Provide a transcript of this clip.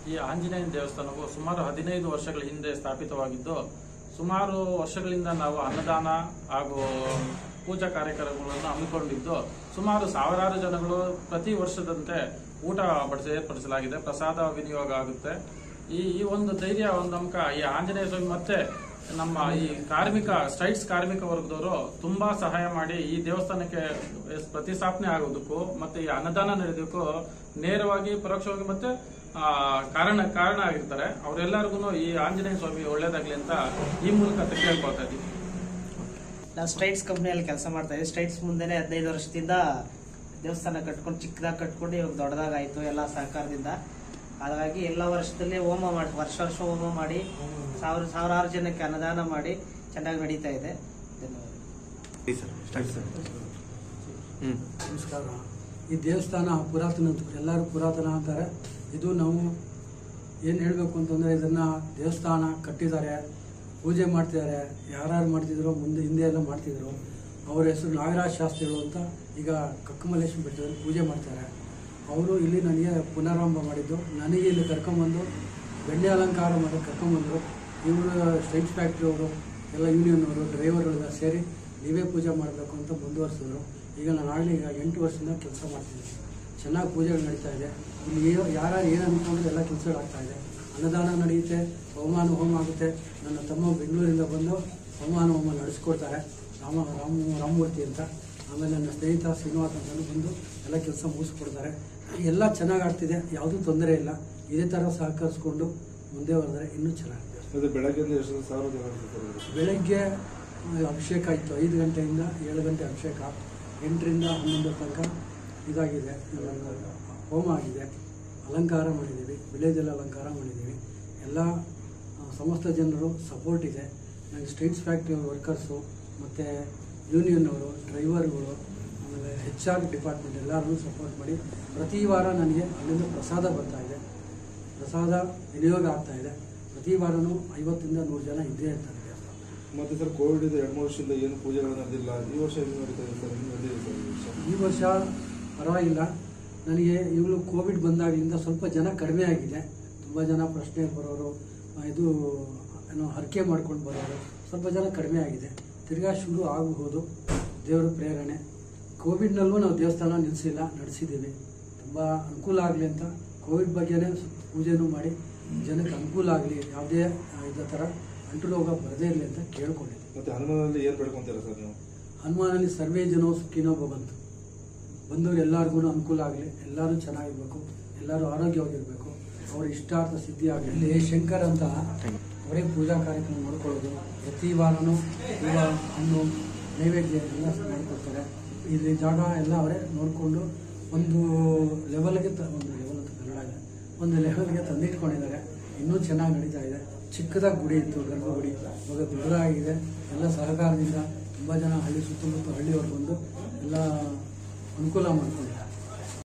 ಈ ಆಂಜನೇಯನ ದೇವಸ್ಥಾನವು ಸುಮಾರು ಹದಿನೈದು ವರ್ಷಗಳ ಹಿಂದೆ ಸ್ಥಾಪಿತವಾಗಿದ್ದು ಸುಮಾರು ವರ್ಷಗಳಿಂದ ನಾವು ಅನ್ನದಾನ ಹಾಗೂ ಪೂಜಾ ಕಾರ್ಯಕ್ರಮಗಳನ್ನು ಹಮ್ಮಿಕೊಂಡಿದ್ದು ಸುಮಾರು ಸಾವಿರಾರು ಜನಗಳು ಪ್ರತಿ ವರ್ಷದಂತೆ ಊಟ ಬಡಿಸಿ ಏರ್ಪಡಿಸಲಾಗಿದೆ ಪ್ರಸಾದ ವಿನಿಯೋಗ ಆಗುತ್ತೆ ಈ ಈ ಒಂದು ಧೈರ್ಯ ಒಂದು ಅಂಕ ಈ ಆಂಜನೇಯ ಸ್ವಾಮಿ ಮತ್ತೆ ನಮ್ಮ ಈ ಕಾರ್ಮಿಕ ಸ್ಟ್ರೈಟ್ಸ್ ಕಾರ್ಮಿಕ ವರ್ಗದವರು ತುಂಬಾ ಸಹಾಯ ಮಾಡಿ ಈ ದೇವಸ್ಥಾನಕ್ಕೆ ಪ್ರತಿಷ್ಠಾಪನೆ ಆಗೋದಕ್ಕೂ ಮತ್ತೆ ಈ ಅನ್ನದಾನ ನಡೆಯೋದಕ್ಕೂ ನೇರವಾಗಿ ಪರೋಕ್ಷವಾಗಿ ಮತ್ತೆ ಆ, ಕಾರಣ ಕಾರಣ ಆಗಿರ್ತಾರೆ ಅವರೆಲ್ಲರಿಗೂ ಈ ಆಂಜನೇಯ ಸ್ವಾಮಿ ಒಳ್ಳೇದಾಗ್ಲಿ ಅಂತ ಈ ಮೂಲಕ ಕೇಳ್ಕೊಳ್ತಾ ಇದ್ದೀವಿ ನಾವು ಸ್ಟ್ರೈಟ್ಸ್ ಕಂಪ್ನಿಯಲ್ಲಿ ಕೆಲಸ ಮಾಡ್ತಾ ಇದ್ದೀವಿ ಸ್ಟ್ರೈಟ್ಸ್ ಮುಂದೆನೆ ಹದಿನೈದು ವರ್ಷದಿಂದ ದೇವಸ್ಥಾನ ಕಟ್ಕೊಂಡು ಚಿಕ್ಕದಾಗಿ ಕಟ್ಕೊಂಡು ಇವಾಗ ದೊಡ್ಡದಾಗಾಯ್ತು ಎಲ್ಲ ಸಹಕಾರದಿಂದ ಹಾಗಾಗಿ ಎಲ್ಲ ವರ್ಷದಲ್ಲಿ ಹೋಮ ಮಾಡಿ ವರ್ಷ ವರ್ಷ ಹೋಮ ಮಾಡಿ ಸಾವಿರ ಸಾವಿರಾರು ಜನಕ್ಕೆ ಅನ್ನದಾನ ಮಾಡಿ ಚೆನ್ನಾಗಿ ನಡೀತಾ ಇದೆ ಧನ್ಯವಾದ ನಮಸ್ಕಾರ ಈ ದೇವಸ್ಥಾನ ಪುರಾತನ ಎಲ್ಲರೂ ಪುರಾತನ ಅಂತಾರೆ ಇದು ನಾವು ಏನು ಹೇಳಬೇಕು ಅಂತಂದರೆ ಇದನ್ನು ದೇವಸ್ಥಾನ ಕಟ್ಟಿದ್ದಾರೆ ಪೂಜೆ ಮಾಡ್ತಿದ್ದಾರೆ ಯಾರ್ಯಾರು ಮಾಡ್ತಿದ್ರು ಮುಂದೆ ಹಿಂದೆ ಎಲ್ಲ ಮಾಡ್ತಿದ್ರು ಅವ್ರ ಹೆಸರು ನಾಗರಾಜ್ ಶಾಸ್ತ್ರಿಗಳು ಅಂತ ಈಗ ಕಕ್ಕಮಲ್ಲೇಶ್ವರ ಬೆಟ್ಟದಲ್ಲಿ ಪೂಜೆ ಮಾಡ್ತಾರೆ ಅವರು ಇಲ್ಲಿ ನನಗೆ ಪುನರಾರಂಭ ಮಾಡಿದ್ದು ನನಗೆ ಇಲ್ಲಿ ಕರ್ಕೊಂಬಂದು ಬೆಣ್ಣೆ ಅಲಂಕಾರ ಮಾಡಿ ಕರ್ಕೊಂಬಂದರು ಇವರು ಸ್ಟೈಟ್ ಫ್ಯಾಕ್ಟ್ರಿ ಅವರು ಎಲ್ಲ ಯೂನಿಯನ್ ಅವರು ಡ್ರೈವರ್ಗಳೆಲ್ಲ ಸೇರಿ ನೀವೇ ಪೂಜೆ ಮಾಡಬೇಕು ಅಂತ ಮುಂದುವರಿಸಿದ್ರು ಈಗ ನಾನು ಆಗಲಿ ಈಗ ಎಂಟು ವರ್ಷದಿಂದ ಕೆಲಸ ಮಾಡ್ತಿದ್ದೀನಿ ಚೆನ್ನಾಗಿ ಪೂಜೆಗಳು ನಡೀತಾ ಇದೆ ಇಲ್ಲಿ ಏ- ಯಾರ್ಯಾರು ಏನು ಅಂದ್ಕೊಂಡ್ರು ಎಲ್ಲ ಕೆಲಸಗಳಾಗ್ತಾ ಇದೆ ಅನ್ನದಾನ ನಡೆಯುತ್ತೆ ಹೋಮಾನ ಹೋಮ ಆಗುತ್ತೆ ನನ್ನ ತಮ್ಮ ಬೆಂಗಳೂರಿಂದ ಬಂದು ಹೋಮಾನ ಹೋಮ ನಡೆಸ್ಕೊಡ್ತಾರೆ ರಾಮ ರಾಮ ರಾಮಮೂರ್ತಿ ಅಂತ ಆಮೇಲೆ ನನ್ನ ಸ್ನೇಹಿತ ಶ್ರೀನಿವಾಸ್ ಅಂತ ಬಂದು ಎಲ್ಲ ಕೆಲಸ ಮುಗಿಸ್ಕೊಡ್ತಾರೆ ಎಲ್ಲ ಚೆನ್ನಾಗಿ ಆಗ್ತಿದೆ ಯಾವುದೂ ತೊಂದರೆ ಇಲ್ಲ ಇದೇ ಥರ ಸಹಕರಿಸ್ಕೊಂಡು ಮುಂದೆ ಹೋದರೆ ಇನ್ನೂ ಚೆನ್ನಾಗಿದೆ ಅದು ಬೆಳಗ್ಗೆಯಿಂದ ಎಷ್ಟು ಸಾವಿರ ಜನ ಇರ್ತಾರೆ? ಬೆಳಗ್ಗೆ ಆ, ಅಭಿಷೇಕ ಇತ್ತು ಐದು ಗಂಟೆಯಿಂದ ಏಳು ಗಂಟೆ ಅಭಿಷೇಕ ಎಂಟರಿಂದ ಹನ್ನೊಂದರ ತನಕ ಇದಾಗಿದೆ ಆ, ಹೋಮ ಆಗಿದೆ ಅಲಂಕಾರ ಮಾಡಿದ್ದೀವಿ ವಿಲೇಜಲ್ಲಿ ಅಲಂಕಾರ ಮಾಡಿದ್ದೀವಿ ಎಲ್ಲ ಆ, ಸಮಸ್ತ ಜನರು ಸಪೋರ್ಟ್ ಇದೆ ನನಗೆ ಸ್ಟ್ರೀಟ್ಸ್ ಫ್ಯಾಕ್ಟ್ರಿ ವರ್ಕರ್ಸು ಮತ್ತು ಯೂನಿಯನ್ನವರು ಡ್ರೈವರ್ಗಳು ಆಮೇಲೆ ಹೆಚ್ ಆರ್ ಡಿಪಾರ್ಟ್ಮೆಂಟ್ ಎಲ್ಲರೂ ಸಪೋರ್ಟ್ ಮಾಡಿ ಪ್ರತಿ ವಾರ ನನಗೆ ಅಲ್ಲಿಂದ ಪ್ರಸಾದ ಬರ್ತಾ ಇದೆ ಪ್ರಸಾದ ವಿನಿಯೋಗ ಆಗ್ತಾ ಇದೆ ಪ್ರತಿ ವಾರನೂ ಐವತ್ತಿಂದ ನೂರು ಜನ ಇದ್ದೇ ಇರ್ತಾರೆ ದೇವಸ್ಥಾನ ಮತ್ತೆ ಸರ್ ಕೋವಿಡ್ ಇದೆ ಎರಡು ಮೂರು ವರ್ಷದಿಂದ ಏನು ಪೂಜೆಗಳು ನಡೆದಿಲ್ಲ ಈ ವರ್ಷ ಹೆಂಗೆ ನಡೀತಾ ಇದೆ ಸರ್ ಹೆಂಗೆ ನಡೆದಿದೆ ಸರ್ ಈ ವರ್ಷ ಈ ವರ್ಷ ಪರವಾಗಿಲ್ಲ ನನಗೆ ಇವುಗಳು ಕೋವಿಡ್ ಬಂದಾಗಲಿಂದ ಸ್ವಲ್ಪ ಜನ ಕಡಿಮೆ ಆಗಿದೆ ತುಂಬ ಜನ ಪ್ರಶ್ನೆ ಬರೋರು ಆ, ಇದು ಏನೋ ಹರಕೆ ಮಾಡ್ಕೊಂಡು ಬರೋರು ಸ್ವಲ್ಪ ಜನ ಕಡಿಮೆ ಆಗಿದೆ ತಿರ್ಗಾ ಶುರು ಆಗಬಹುದು ದೇವರ ಪ್ರೇರಣೆ ಕೋವಿಡ್ನಲ್ಲೂ ನಾವು ದೇವಸ್ಥಾನ ನಿಲ್ಲಿಸಿಲ್ಲ ನಡೆಸಿದ್ದೀವಿ ತುಂಬ ಅನುಕೂಲ ಆಗಲಿ ಅಂತ ಕೋವಿಡ್ ಬಗ್ಗೆನೇ ಸ್ವಲ್ಪ ಪೂಜೆನೂ ಮಾಡಿ ಜನಕ್ಕೆ ಅನುಕೂಲ ಆಗಲಿ ಯಾವುದೇ ಆ, ಇದೇ ಥರ ಅಂಟು ರೋಗ ಬರದೇ ಇರಲಿ ಅಂತ ಕೇಳ್ಕೊಂಡಿದ್ದೀವಿ ಮತ್ತೆ ಹನುಮಾನಲ್ಲಿ ಏನು ಬೇಡ್ಕೊಂತೀರಾ ಸರ್ ನೀವು ಹನುಮಾನಲ್ಲಿ ಸರ್ವೇ ಜನೋ ಸುಖಿನೋ ಭವಂತು ಬಂದವರು ಎಲ್ಲರಿಗೂ ಅನುಕೂಲ ಆಗಲಿ ಎಲ್ಲರೂ ಚೆನ್ನಾಗಿರ್ಬೇಕು ಎಲ್ಲರೂ ಆರೋಗ್ಯವಾಗಿರಬೇಕು ಅವ್ರ ಇಷ್ಟಾರ್ಥ ಸಿದ್ಧಿ ಆಗಲಿ ಇಲ್ಲಿ ಶಂಕರ್ ಅಂತ ಅವರೇ ಪೂಜಾ ಕಾರ್ಯಕ್ರಮ ಮಾಡ್ಕೊಳ್ಳೋದು ಪ್ರತಿ ವಾರನೂ ಹೂವ ಹಣ್ಣು ನೈವೇದ್ಯ ಎಲ್ಲ ಮಾಡಿಕೊಡ್ತಾರೆ ಇಲ್ಲಿ ಜಾಗ ಎಲ್ಲ ಅವರೇ ನೋಡಿಕೊಂಡು ಒಂದು ಲೆವೆಲ್ಗೆ ತ ಒಂದು ಲೆವೆಲ್ ಅಂತ ಕನ್ನಡ ಇದೆ ಒಂದು ಲೆವೆಲ್ಗೆ ತಂದಿಟ್ಕೊಂಡಿದ್ದಾರೆ ಇನ್ನೂ ಚೆನ್ನಾಗಿ ನಡೀತಾ ಇದೆ ಚಿಕ್ಕದಾಗಿ ಗುಡಿ ಇತ್ತು ಗರ್ಭಗುಡಿ ಇವಾಗ ದೊಡ್ಡದಾಗಿದೆ ಎಲ್ಲ ಸಹಕಾರದಿಂದ ತುಂಬ ಜನ ಹಳ್ಳಿ ಸುತ್ತಮುತ್ತ ಹಳ್ಳಿಯವರು ಬಂದು ಎಲ್ಲ ಅನುಕೂಲ ಮಾಡ್ಕೊಂಡಿದ್ದಾರೆ